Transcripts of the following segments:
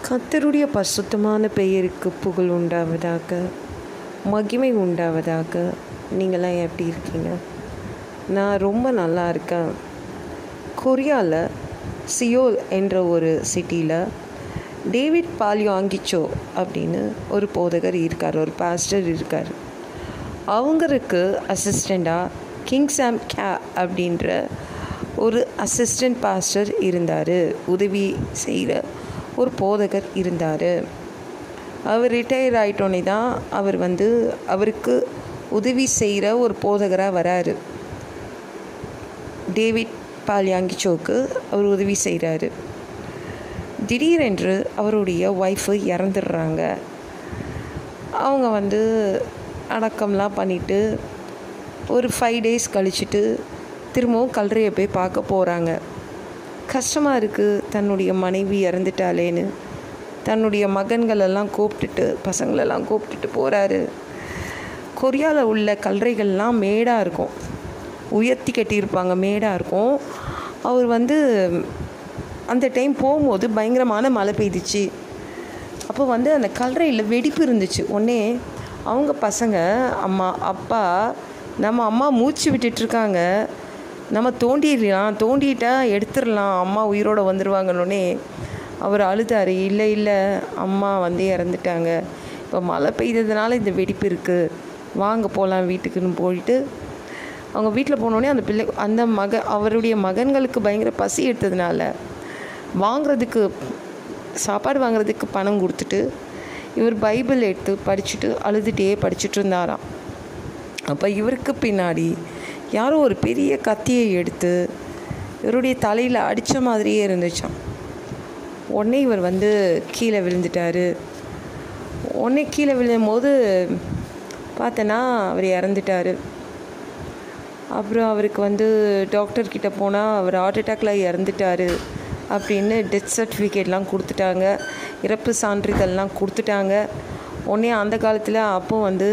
கர்த்தருடைய பரிசுத்தமான பெயருக்கு புகழ் உண்டாவதாக மகிமை உண்டாவதாக நீங்களாம் எப்படி இருக்கீங்க நான் ரொம்ப நல்லா இருக்கேன் கொரியாவில் சியோல் என்ற ஒரு சிட்டியில் டேவிட் பாலியாங்கிச்சோ அப்படின்னு ஒரு போதகர் இருக்கார் ஒரு பாஸ்டர் இருக்கார் அவங்களுக்கு அசிஸ்டண்ட்டாக கிங் சாம் கே அப்படின்ற ஒரு அசிஸ்டண்ட் பாஸ்டர் இருந்தார் உதவி செய்கிற ஒரு போதகர் இருந்தார் அவர் ரிட்டையர் ஆகிட்டோன்னே தான் அவர் வந்து அவருக்கு உதவி செய்கிற ஒரு போதகராக வராரு டேவிட் பாலியாங்கிச்சோக்கு அவர் உதவி செய்கிறாரு திடீரென்று அவருடைய ஒய்ஃபு இறந்துடுறாங்க அவங்க வந்து அடக்கம்லாம் பண்ணிவிட்டு ஒரு ஃபைவ் டேஸ் கழிச்சிட்டு திரும்பவும் கல்லறையை போய் பார்க்க போகிறாங்க கஷ்டமாக இருக்குது தன்னுடைய மனைவி இறந்துட்டாளேன்னு தன்னுடைய மகன்களெல்லாம் கூப்பிட்டுட்டு பசங்களெல்லாம் கூப்பிட்டுட்டு போகிறாரு கொரியாவில் உள்ள கல்லறைகள்லாம் மேடாக இருக்கும் உயர்த்தி கட்டியிருப்பாங்க மேடாக இருக்கும் அவர் வந்து அந்த டைம் போகும்போது பயங்கரமான மழை பெய்துச்சு அப்போ வந்து அந்த கல்லறையில் வெடிப்பு இருந்துச்சு உடனே அவங்க பசங்க அம்மா அப்பா நம்ம அம்மா மூச்சு விட்டுட்ருக்காங்க நம்ம தோண்டிடலாம் தோண்டிட்டா எடுத்துடலாம் அம்மா உயிரோடு வந்துடுவாங்கன்னொடனே அவர் அழுதார் இல்லை இல்லை அம்மா வந்து இறந்துட்டாங்க இப்போ மழை பெய்ததுனால இந்த வெடிப்பு இருக்குது வாங்க போகலாம் வீட்டுக்குன்னு போயிட்டு அவங்க வீட்டில் போனோடனே அந்த பிள்ளை அந்த மக அவருடைய மகன்களுக்கு பயங்கர பசி எடுத்ததுனால வாங்குறதுக்கு சாப்பாடு வாங்குறதுக்கு பணம் கொடுத்துட்டு இவர் பைபிள் எடுத்து படிச்சுட்டு அழுதுகிட்டே படிச்சுட்டு இருந்தாராம் அப்போ இவருக்கு பின்னாடி யாரோ ஒரு பெரிய கத்தியை எடுத்து இவருடைய தலையில் அடித்த மாதிரியே இருந்துச்சான் உடனே இவர் வந்து கீழே விழுந்துட்டார் உடனே கீழே விழும் போது பார்த்தனா அவர் இறந்துட்டார் அப்புறம் அவருக்கு வந்து டாக்டர்கிட்ட போனால் அவர் ஹார்ட் அட்டாக்ல இறந்துட்டார் அப்படின்னு டெத் சர்டிஃபிகேட்லாம் கொடுத்துட்டாங்க இறப்பு சான்றிதழ்லாம் கொடுத்துட்டாங்க உடனே அந்த காலத்தில் அப்போ வந்து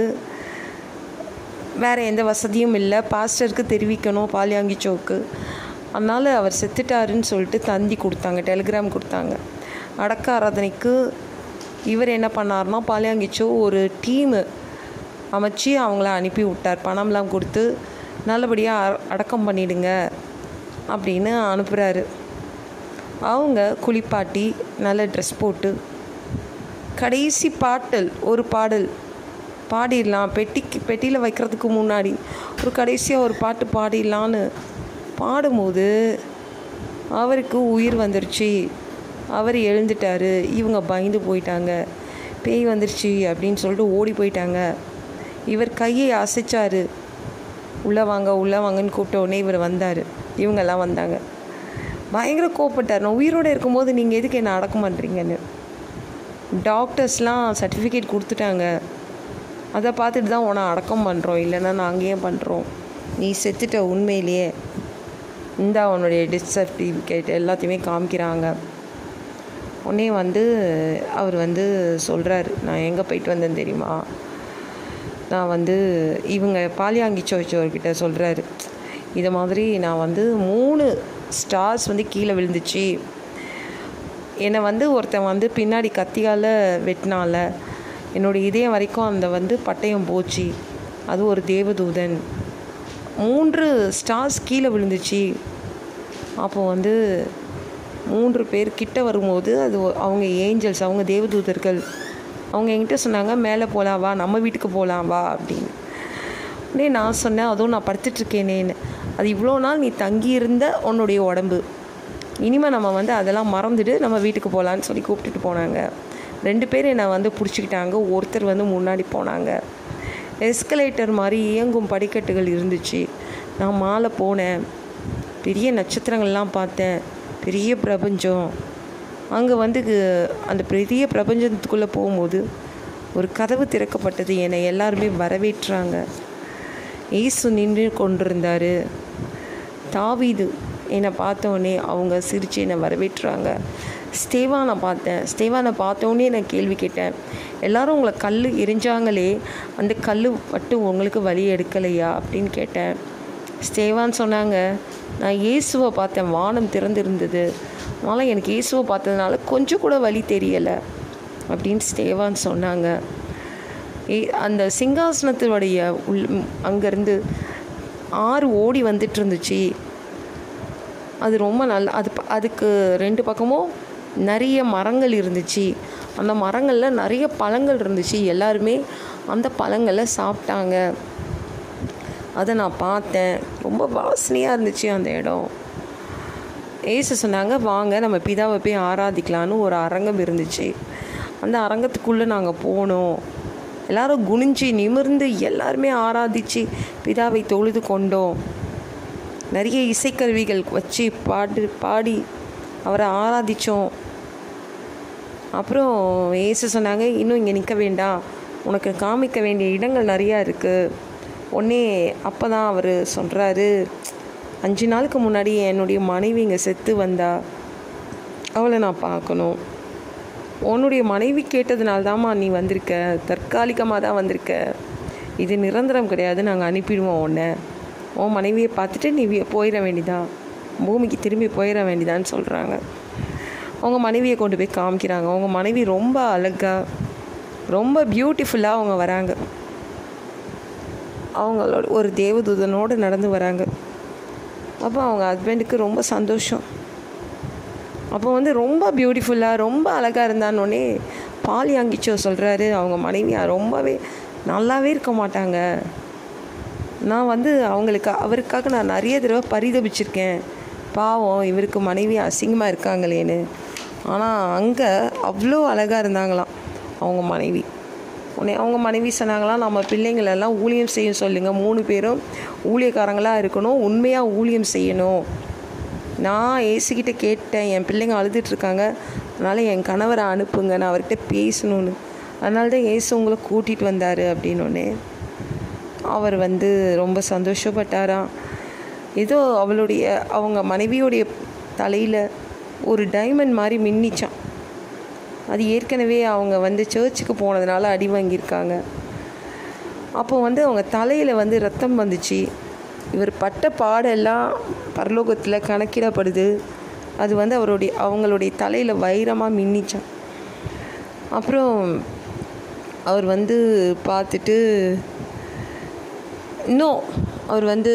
வேறு எந்த வசதியும் இல்லை பாஸ்டருக்கு தெரிவிக்கணும் பாலியாங்கிச்சோக்கு அதனால் அவர் செத்துட்டாருன்னு சொல்லிட்டு தந்தி கொடுத்தாங்க டெலிகிராம் கொடுத்தாங்க அடக்க ஆராதனைக்கு இவர் என்ன பண்ணார்னா பாலியாங்கிச்சோ ஒரு டீமு அமைச்சு அவங்கள அனுப்பி விட்டார் பணம்லாம் கொடுத்து நல்லபடியாக அடக்கம் பண்ணிடுங்க அப்படின்னு அனுப்புகிறாரு அவங்க குளிப்பாட்டி நல்ல ட்ரெஸ் போட்டு கடைசி பாட்டல் ஒரு பாடல் பாடிடலாம் பெட்டிக்கு பெட்டியில் வைக்கிறதுக்கு முன்னாடி ஒரு கடைசியாக ஒரு பாட்டு பாடிடலான்னு பாடும்போது அவருக்கு உயிர் வந்துருச்சு அவர் எழுந்துட்டார் இவங்க பயந்து போயிட்டாங்க பேய் வந்துருச்சு அப்படின்னு சொல்லிட்டு ஓடி போயிட்டாங்க இவர் கையை அசைச்சார் உள்ளே வாங்க உள்ளே வாங்கன்னு கூப்பிட்ட உடனே இவர் வந்தார் இவங்கெல்லாம் வந்தாங்க பயங்கர கோப்பட்டார் நான் உயிரோடு இருக்கும்போது நீங்கள் எதுக்கு என்ன அடக்கம் பண்ணுறீங்கன்னு டாக்டர்ஸ்லாம் சர்டிஃபிகேட் கொடுத்துட்டாங்க அதை பார்த்துட்டு தான் உன்னை அடக்கம் பண்ணுறோம் இல்லைன்னா நாங்கள் ஏன் பண்ணுறோம் நீ செத்துட்ட உண்மையிலேயே இந்தா உன்னுடைய டெத் சர்டிஃபிகேட் எல்லாத்தையுமே காமிக்கிறாங்க உடனே வந்து அவர் வந்து சொல்கிறாரு நான் எங்கே போயிட்டு வந்தேன் தெரியுமா நான் வந்து இவங்க பாலியாங்கி சோச்சவர்கிட்ட சொல்கிறாரு இதை மாதிரி நான் வந்து மூணு ஸ்டார்ஸ் வந்து கீழே விழுந்துச்சு என்னை வந்து ஒருத்தன் வந்து பின்னாடி கத்தியால் வெட்டினால என்னோடய இதயம் வரைக்கும் அந்த வந்து பட்டயம் போச்சு அது ஒரு தேவதூதன் மூன்று ஸ்டார்ஸ் கீழே விழுந்துச்சு அப்போ வந்து மூன்று பேர் கிட்ட வரும்போது அது அவங்க ஏஞ்சல்ஸ் அவங்க தேவதூதர்கள் அவங்க என்கிட்ட சொன்னாங்க மேலே போகலாம் வா நம்ம வீட்டுக்கு போகலாம் வா அப்படின்னு உடனே நான் சொன்னேன் அதுவும் நான் படுத்துட்ருக்கேனேன்னு அது இவ்வளோ நாள் நீ தங்கியிருந்த உன்னுடைய உடம்பு இனிமேல் நம்ம வந்து அதெல்லாம் மறந்துட்டு நம்ம வீட்டுக்கு போகலான்னு சொல்லி கூப்பிட்டுட்டு போனாங்க ரெண்டு பேர் என்னை வந்து பிடிச்சிக்கிட்டாங்க ஒருத்தர் வந்து முன்னாடி போனாங்க எஸ்கலேட்டர் மாதிரி இயங்கும் படிக்கட்டுகள் இருந்துச்சு நான் மாலை போனேன் பெரிய நட்சத்திரங்கள்லாம் பார்த்தேன் பெரிய பிரபஞ்சம் அங்கே வந்து அந்த பெரிய பிரபஞ்சத்துக்குள்ளே போகும்போது ஒரு கதவு திறக்கப்பட்டது என்னை எல்லாருமே வரவேற்றாங்க ஏசு நின்று கொண்டிருந்தார் தாவீது என்னை பார்த்தோன்னே அவங்க சிரித்து என்னை வரவேற்றாங்க ஸ்டேவானை பார்த்தேன் ஸ்டேவானை பார்த்தோன்னே நான் கேள்வி கேட்டேன் எல்லாரும் உங்களை கல் எரிஞ்சாங்களே அந்த கல் மட்டும் உங்களுக்கு வழி எடுக்கலையா அப்படின்னு கேட்டேன் ஸ்டேவான் சொன்னாங்க நான் இயேசுவை பார்த்தேன் வானம் திறந்திருந்தது அதனால் எனக்கு இயேசுவை பார்த்ததுனால கொஞ்சம் கூட வழி தெரியலை அப்படின்னு ஸ்டேவான் சொன்னாங்க ஏ அந்த சிங்காசனத்தினுடைய உள் அங்கேருந்து ஆறு ஓடி வந்துட்டு இருந்துச்சு அது ரொம்ப நல்ல அது ப- அதுக்கு ரெண்டு பக்கமும் நிறைய மரங்கள் இருந்துச்சு அந்த மரங்களில் நிறைய பழங்கள் இருந்துச்சு எல்லாருமே அந்த பழங்களை சாப்பிட்டாங்க அதை நான் பார்த்தேன் ரொம்ப வாசனையாக இருந்துச்சு அந்த இடம் ஏசு சொன்னாங்க வாங்க நம்ம பிதாவை போய் ஆராதிக்கலான்னு ஒரு அரங்கம் இருந்துச்சு அந்த அரங்கத்துக்குள்ளே நாங்கள் போனோம் எல்லாரும் குனிஞ்சு நிமிர்ந்து எல்லாருமே ஆராதிச்சு பிதாவை தொழுது கொண்டோம் நிறைய இசைக்கருவிகள் வச்சு பாடு பாடி அவரை ஆராதித்தோம் அப்புறம் ஏசு சொன்னாங்க இன்னும் இங்கே நிற்க வேண்டாம் உனக்கு காமிக்க வேண்டிய இடங்கள் நிறையா இருக்குது உடனே அப்போ தான் அவர் சொல்கிறாரு அஞ்சு நாளுக்கு முன்னாடி என்னுடைய மனைவி இங்கே செத்து வந்தா அவளை நான் பார்க்கணும் உன்னுடைய மனைவி கேட்டதுனால தாம்மா நீ வந்திருக்க தற்காலிகமாக தான் வந்திருக்க இது நிரந்தரம் கிடையாது நாங்கள் அனுப்பிடுவோம் உன்னை உன் மனைவியை பார்த்துட்டு நீ வி- போயிட வேண்டியதா பூமிக்கு திரும்பி போயிட வேண்டியதான்னு சொல்கிறாங்க அவங்க மனைவியை கொண்டு போய் காமிக்கிறாங்க அவங்க மனைவி ரொம்ப அழகா ரொம்ப பியூட்டிஃபுல்லாக அவங்க வராங்க அவங்களோட ஒரு தேவதூதனோடு நடந்து வராங்க அப்போ அவங்க ஹஸ்பண்டுக்கு ரொம்ப சந்தோஷம் அப்போ வந்து ரொம்ப பியூட்டிஃபுல்லாக ரொம்ப அழகாக இருந்தானோடனே பால் யாங்கிச்சோ சொல்கிறாரு அவங்க மனைவி ரொம்பவே நல்லாவே இருக்க மாட்டாங்க நான் வந்து அவங்களுக்கு அவருக்காக நான் நிறைய தடவை பரிதபிச்சிருக்கேன் பாவம் இவருக்கு மனைவி அசிங்கமாக இருக்காங்களேன்னு ஆனால் அங்கே அவ்வளோ அழகாக இருந்தாங்களாம் அவங்க மனைவி உடனே அவங்க மனைவி சொன்னாங்களாம் நம்ம பிள்ளைங்களெல்லாம் ஊழியம் செய்ய சொல்லுங்கள் மூணு பேரும் ஊழியக்காரங்களாக இருக்கணும் உண்மையாக ஊழியம் செய்யணும் நான் ஏசுகிட்ட கேட்டேன் என் பிள்ளைங்க அழுதுட்டு இருக்காங்க அதனால் என் கணவரை அனுப்புங்க நான் அவர்கிட்ட பேசணும்னு அதனால தான் ஏசு உங்களை கூட்டிகிட்டு வந்தார் அப்படின்னோடனே அவர் வந்து ரொம்ப சந்தோஷப்பட்டாராம் ஏதோ அவளுடைய அவங்க மனைவியோடைய தலையில் ஒரு டைமண்ட் மாதிரி மின்னிச்சான் அது ஏற்கனவே அவங்க வந்து சர்ச்சுக்கு போனதுனால அடி வாங்கியிருக்காங்க அப்போ வந்து அவங்க தலையில் வந்து ரத்தம் வந்துச்சு இவர் பட்ட பாடெல்லாம் பரலோகத்தில் கணக்கிடப்படுது அது வந்து அவருடைய அவங்களுடைய தலையில் வைரமாக மின்னிச்சான் அப்புறம் அவர் வந்து பார்த்துட்டு இன்னும் அவர் வந்து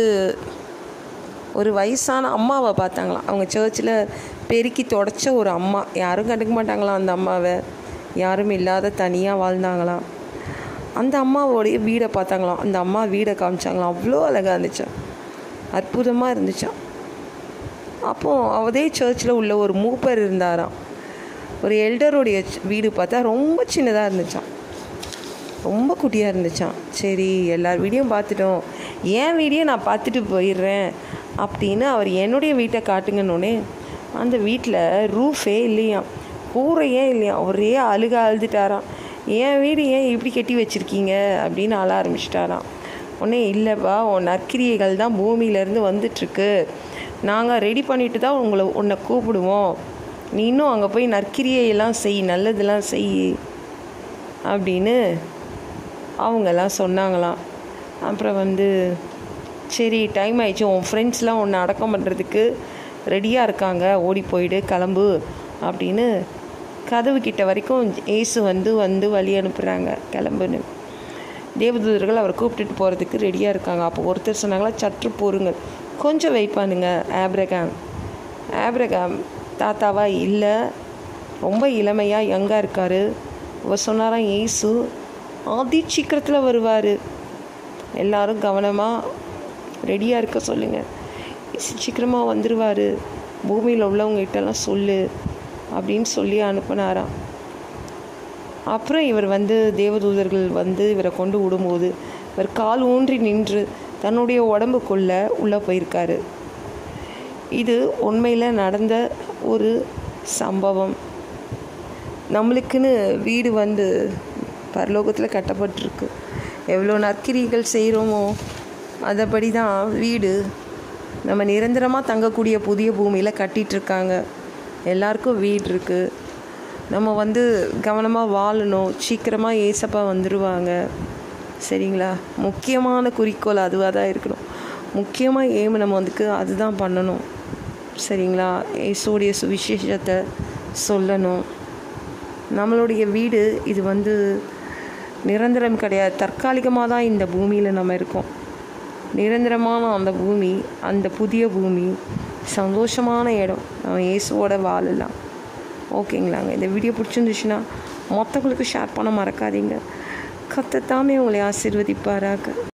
ஒரு வயசான அம்மாவை பார்த்தாங்களாம் அவங்க சர்ச்சில் பெருக்கி தொடச்ச ஒரு அம்மா யாரும் கண்டுக்க மாட்டாங்களாம் அந்த அம்மாவை யாரும் இல்லாத தனியாக வாழ்ந்தாங்களாம் அந்த அம்மாவோடைய வீடை பார்த்தாங்களாம் அந்த அம்மா வீடை காமிச்சாங்களாம் அவ்வளோ அழகாக இருந்துச்சான் அற்புதமாக இருந்துச்சான் அப்போ அதே சர்ச்சில் உள்ள ஒரு மூப்பர் இருந்தாராம் ஒரு எல்டருடைய வீடு பார்த்தா ரொம்ப சின்னதாக இருந்துச்சான் ரொம்ப குட்டியாக இருந்துச்சான் சரி எல்லார் வீடியும் பார்த்துட்டோம் என் வீடியோ நான் பார்த்துட்டு போயிடுறேன் அப்படின்னு அவர் என்னுடைய வீட்டை காட்டுங்கன்னொடனே அந்த வீட்டில் ரூஃபே இல்லையாம் கூரையே இல்லையாம் ஒரே அழுக அழுதுட்டாராம் என் வீடு ஏன் இப்படி கட்டி வச்சுருக்கீங்க அப்படின்னு அழ ஆரம்பிச்சிட்டாராம் உடனே இல்லைப்பா உன் நற்கிரியைகள் தான் பூமியிலேருந்து வந்துட்டுருக்கு நாங்கள் ரெடி பண்ணிட்டு தான் உங்களை உன்னை கூப்பிடுவோம் நீ இன்னும் அங்கே போய் நற்கிரியையெல்லாம் செய் நல்லதெல்லாம் செய் அப்படின்னு அவங்கெல்லாம் சொன்னாங்களாம் அப்புறம் வந்து சரி டைம் ஆயிடுச்சு உன் ஃப்ரெண்ட்ஸ்லாம் உன்னை அடக்கம் பண்ணுறதுக்கு ரெடியாக இருக்காங்க ஓடி போயிடு கிளம்பு அப்படின்னு கதவு கிட்ட வரைக்கும் ஏசு வந்து வந்து வழி அனுப்புகிறாங்க கிளம்புன்னு தேவதூதர்கள் அவரை கூப்பிட்டுட்டு போகிறதுக்கு ரெடியாக இருக்காங்க அப்போ ஒருத்தர் சொன்னாங்களா சற்று பொறுங்கள் கொஞ்சம் வெயிட் பண்ணுங்க ஆப்ரகாம் ஆப்ரகாம் தாத்தாவா இல்லை ரொம்ப இளமையாக யங்காக இருக்கார் அவர் சொன்னாராம் ஏசு அதி சீக்கிரத்தில் வருவார் எல்லாரும் கவனமாக ரெடியாக இருக்க சொல்லுங்கள் ஏசு சீக்கிரமாக வந்துடுவார் பூமியில் உள்ளவங்ககிட்டலாம் சொல்லு அப்படின்னு சொல்லி அனுப்புனாராம் அப்புறம் இவர் வந்து தேவதூதர்கள் வந்து இவரை கொண்டு விடும்போது இவர் கால் ஊன்றி நின்று தன்னுடைய உடம்புக்குள்ளே உள்ளே போயிருக்காரு இது உண்மையில் நடந்த ஒரு சம்பவம் நம்மளுக்குன்னு வீடு வந்து பரலோகத்தில் கட்டப்பட்டிருக்கு எவ்வளோ நற்கிரிகள் செய்கிறோமோ அதைப்படி தான் வீடு நம்ம நிரந்தரமாக தங்கக்கூடிய புதிய பூமியில் கட்டிகிட்ருக்காங்க எல்லாருக்கும் வீடு இருக்குது நம்ம வந்து கவனமாக வாழணும் சீக்கிரமாக ஏசப்பா வந்துடுவாங்க சரிங்களா முக்கியமான குறிக்கோள் அதுவாக தான் இருக்கணும் முக்கியமாக ஏம் நம்ம வந்துக்கு அதுதான் பண்ணணும் சரிங்களா இயேசுடைய சுவிசேஷத்தை சொல்லணும் நம்மளுடைய வீடு இது வந்து நிரந்தரம் கிடையாது தற்காலிகமாக தான் இந்த பூமியில் நம்ம இருக்கோம் நிரந்தரமான அந்த பூமி அந்த புதிய பூமி சந்தோஷமான இடம் நம்ம இயேசுவோட வாழலாம் ஓகேங்களாங்க இந்த வீடியோ பிடிச்சிருந்துச்சுன்னா மற்றவங்களுக்கு ஷேர் பண்ண மறக்காதீங்க கத்தத்தாமே உங்களை ஆசீர்வதிப்பாராக